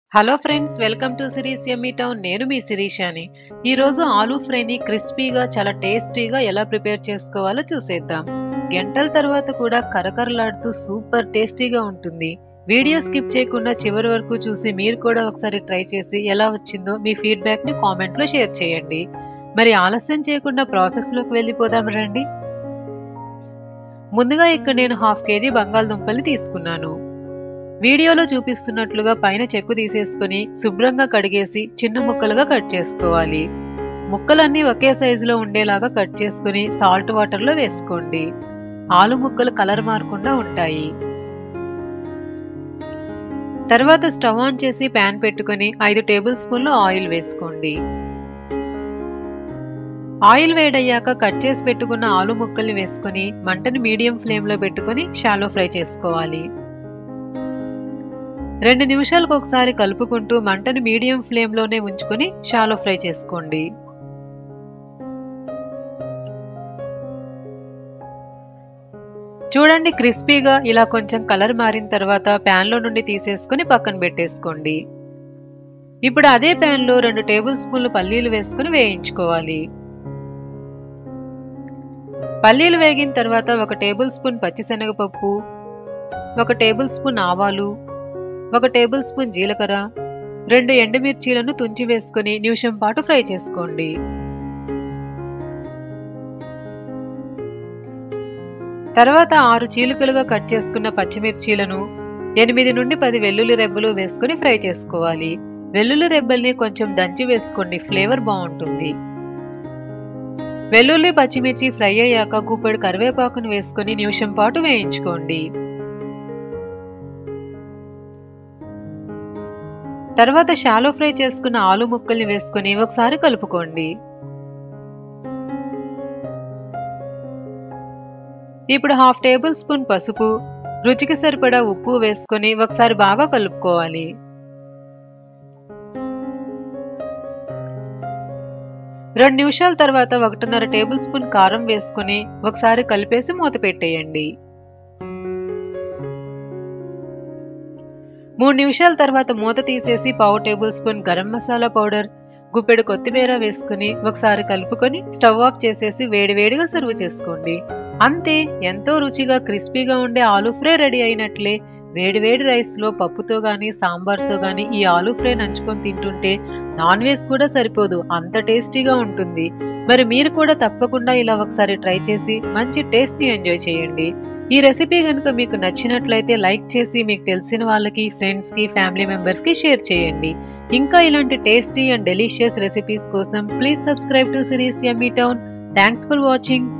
hello friends welcome to Siri's yummy town నేను మీ శిరీషాని ఈరోజు ఆలూ ఫ్రైని క్రిస్పీగా చాలా టేస్టీగా ఎలా ప్రిపేర్ చేసుకోవాలో చూసేద్దాం గంటల తర్వాత కూడా కరకరలాడుతూ సూపర్ టేస్టీగా ఉంటుంది వీడియో స్కిప్ చేయకుండా చివరి వరకు చూసి మీరు కూడా ఒకసారి ట్రై చేసి ఎలా వచ్చిందో మీ ఫీడ్బ్యాక్ ని కామెంట్ లో షేర్ చేయండి మరి ఆలస్యం చేయకుండా ప్రాసెస్ లోకి వెళ్ళిపోదాం రండి ముందుగా ఇక్కడ నేను హాఫ్ కేజీ బంగాళదుంపల్ని తీసుకున్నాను వీడియోలో చూపిస్తున్నట్లుగా పైన చెక్కు తీసేసుకుని శుభ్రంగా కడిగేసి చిన్న ముక్కలుగా కట్ చేసుకోవాలి ముక్కలన్నీ ఒకే సైజులో ఉండేలాగా కట్ చేసుకుని సాల్ట్ వాటర్లో వేసుకోండి ఆలు ముక్కలు కలర్ మారకుండా ఉంటాయి తర్వాత స్టవ్ ఆన్ చేసి ప్యాన్ పెట్టుకుని ఐదు టేబుల్ స్పూన్లు ఆయిల్ వేసుకోండి ఆయిల్ వేడయ్యాక కట్ చేసి పెట్టుకున్న ఆలు ముక్కల్ని వేసుకుని మంటని మీడియం ఫ్లేమ్లో పెట్టుకుని షాలో ఫ్రై చేసుకోవాలి రెండు నిమిషాలకు ఒకసారి కలుపుకుంటూ మంటని మీడియం ఫ్లేమ్లోనే ఉంచుకొని షాలో ఫ్రై చేసుకోండి చూడండి క్రిస్పీగా ఇలా కొంచెం కలర్ మారిన తర్వాత ప్యాన్లో నుండి తీసేసుకుని పక్కన పెట్టేసుకోండి ఇప్పుడు అదే ప్యాన్లో రెండు టేబుల్ స్పూన్లు పల్లీలు వేసుకుని వేయించుకోవాలి పల్లీలు వేగిన తర్వాత ఒక టేబుల్ స్పూన్ పచ్చిశనగపప్పు ఒక టేబుల్ స్పూన్ ఆవాలు ఒక టేబుల్ స్పూన్ జీలకర్ర రెండు ఎండుమిర్చీలను తుంచి వేసుకుని నిమిషం పాటు ఫ్రై చేసుకోండి తర్వాత ఆరు చీలికలుగా కట్ చేసుకున్న పచ్చిమిర్చీలను ఎనిమిది నుండి పది వెల్లుల్లి రెబ్బలు వేసుకుని ఫ్రై చేసుకోవాలి వెల్లుల్లి రెబ్బల్ని కొంచెం దంచి వేసుకోండి ఫ్లేవర్ బాగుంటుంది వెల్లుల్లి పచ్చిమిర్చి ఫ్రై అయ్యాక గుప్పెడు కరివేపాకును వేసుకుని నిమిషం పాటు వేయించుకోండి తర్వాత షాలో ఫ్రై చేసుకున్న ఆలు ముక్కల్ని వేసుకుని ఒకసారి కలుపుకోండి ఇప్పుడు హాఫ్ టేబుల్ స్పూన్ పసుపు రుచికి సరిపడా ఉప్పు వేసుకుని ఒకసారి బాగా కలుపుకోవాలి రెండు నిమిషాల తర్వాత ఒకటిన్నర టేబుల్ స్పూన్ కారం వేసుకుని ఒకసారి కలిపేసి మూత పెట్టేయండి మూడు నిమిషాల తర్వాత మూత తీసేసి పావు tablespoon garam masala powder గుప్పెడు కొత్తిమీర వేసుకుని ఒకసారి కలుపుకొని స్టవ్ ఆఫ్ చేసేసి వేడివేడిగా సర్వ్ చేసుకోండి అంతే ఎంతో రుచిగా క్రిస్పీగా ఉండే ఆలూ ఫ్రై రెడీ అయినట్లే వేడివేడి రైస్లో పప్పుతో గాని సాంబార్తో గాని ఈ ఆలూ ఫ్రై నంచుకొని తింటుంటే నాన్ వెజ్ కూడా సరిపోదు అంత టేస్టీగా ఉంటుంది మరి మీరు కూడా తప్పకుండా ఇలా ఒకసారి ట్రై చేసి మంచి టేస్ట్ని ఎంజాయ్ చేయండి ఈ రెసిపీ కనుక మీకు నచ్చినట్లయితే లైక్ చేసి మీకు తెలిసిన వాళ్ళకి ఫ్రెండ్స్కి ఫ్యామిలీ మెంబర్స్కి షేర్ చేయండి ఇంకా ఇలాంటి టేస్టీ అండ్ డెలిషియస్ రెసిపీస్ కోసం please subscribe to Siri's yummy town thanks for watching